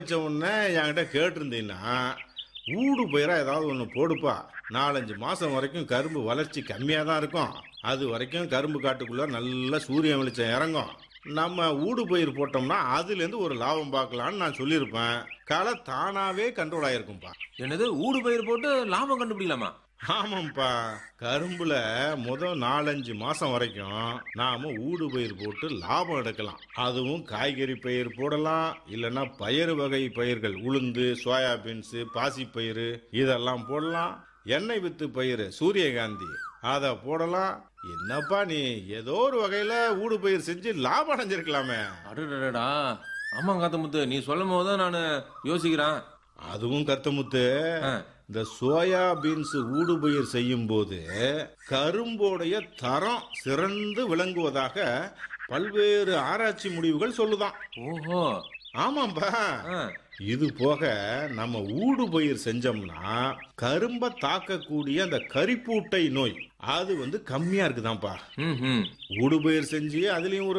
வச்ச உடனே என்கிட்ட கேட்டிருந்தீங்கன்னா ஊடு பயிரா ஏதாவது ஒன்று போடுப்பா நாலஞ்சு மாசம் வரைக்கும் கரும்பு வளர்ச்சி கம்மியாக தான் இருக்கும் அது வரைக்கும் கரும்பு காட்டுக்குள்ள நல்ல சூரிய வெளிச்சம் இறங்கும் நம்ம ஊடு பயிர் போட்டோம்னா அதுலேருந்து ஒரு லாபம் பார்க்கலான்னு நான் சொல்லியிருப்பேன் களை தானாவே கண்ட்ரோல் ஆயிருக்கும்பா என்னது ஊடு பயிர் போட்டு லாபம் கண்டுபிடிக்கலாமா ஆமாம்ப்பா கரும்புல முதல் நாலஞ்சு மாசம் வரைக்கும் நாம ஊடு பயிர் போட்டு லாபம் எடுக்கலாம் அதுவும் காய்கறி பயிர் போடலாம் இல்லைன்னா பயறு வகை பயிர்கள் உளுந்து சோயாபீன்ஸ் பாசிப்பயிறு இதெல்லாம் போடலாம் எண்ணெய் வித்து பயிர் சூரியகாந்தி அதை போடலாம் என்னப்பா நீ ஏதோ ஒரு வகையில ஊடு பயிர் செஞ்சு லாபம் அடைஞ்சிருக்கலாமே அடடடா ஆமா காத்தமுத்து நீ சொல்லும் போது தான் நான் யோசிக்கிறேன் அதுவும் கருத்தமுத்து ஆ. இந்த சோயா பீன்ஸ் ஊடுபயிர் செய்யும் போது கரும்போடைய தரம் சிறந்து விளங்குவதாக பல்வேறு ஆராய்ச்சி முடிவுகள் சொல்லுதாம் ஓஹோ ஆமாம்பா ஆ, இது போக நம்ம ஊடுபயிர் செஞ்சோம்னா கரும்பை தாக்கக்கூடிய அந்த கரிப்பூட்டை நோய் அது வந்து கம்மியா இருக்குதாம்ப்பா ம் ம் ஊடுபயிர் செஞ்சு அதுலயும் ஒரு